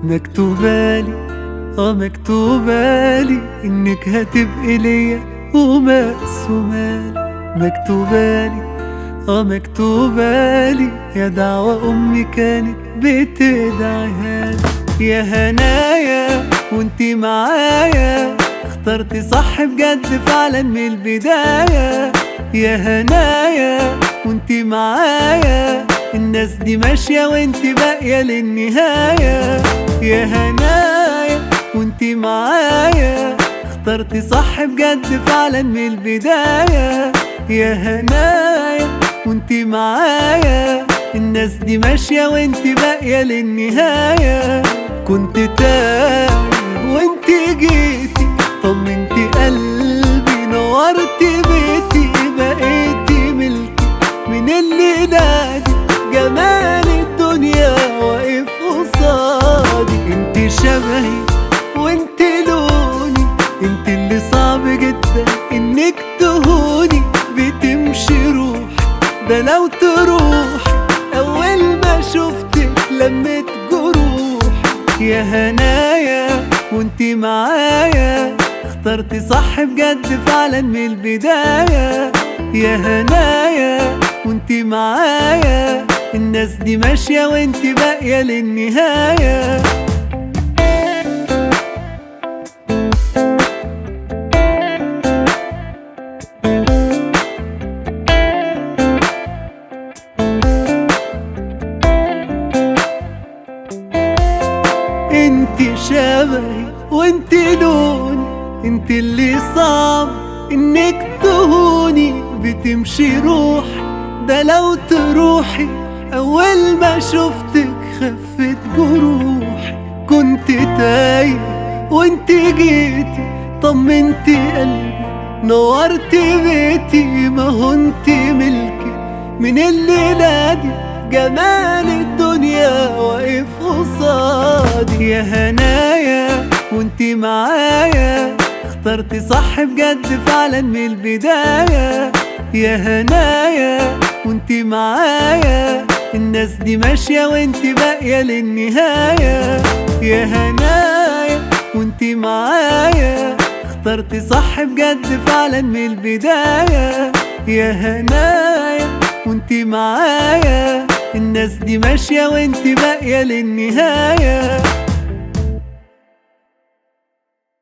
مكتوبالي اه مكتوبالي انك هتبقي ليا ومقسومالي مكتوبالي اه مكتوبالي يا دعوة امي كانت بتدعيها لي يا هنايا وانتي معايا اخترتي صح بجد فعلا من البداية يا هنايا وانتي معايا الناس دي ماشية وانتي باقية للنهاية يا هنايا وانتي معايا اخترتي صح بجد فعلا من البداية يا هنايا وانتي معايا الناس دي ماشية وانتي باقية للنهاية كنت تايه وانتي جيتي طمنتي قلبي نورتي بيتي بقيتي ملكي من اللي نادي جمال الدنيا واقف قصادي انت شبهي وانت لوني انت اللي صعب جدا انك تهوني بتمشي روح ده لو تروح اول ما شفتك لمت جروح يا هنايا وانت معايا اخترتي صح بجد فعلا من البداية يا هنايا وانت معايا الناس دي ماشية وانت باقية للنهاية انت شبهي وانت لوني انت اللي صعب انك تهوني بتمشي روح ده لو تروحي اول ما شفتك خفت جروحي كنت تايه وانت جيتي طمنتي قلبي نورتي بيتي ما هو انت ملكي من الليلة دي جمال الدنيا واقف قصادي يا هنايا وانتي معايا اخترتي صح بجد فعلا من البداية يا هنايا وانتي معايا الناس دي ماشية وانتي باقية للنهاية يا هنايا وانتي معايا اخترتي صح بجد فعلا من البداية يا هنايا وانتي معايا الناس دي ماشية وانتي باقية للنهاية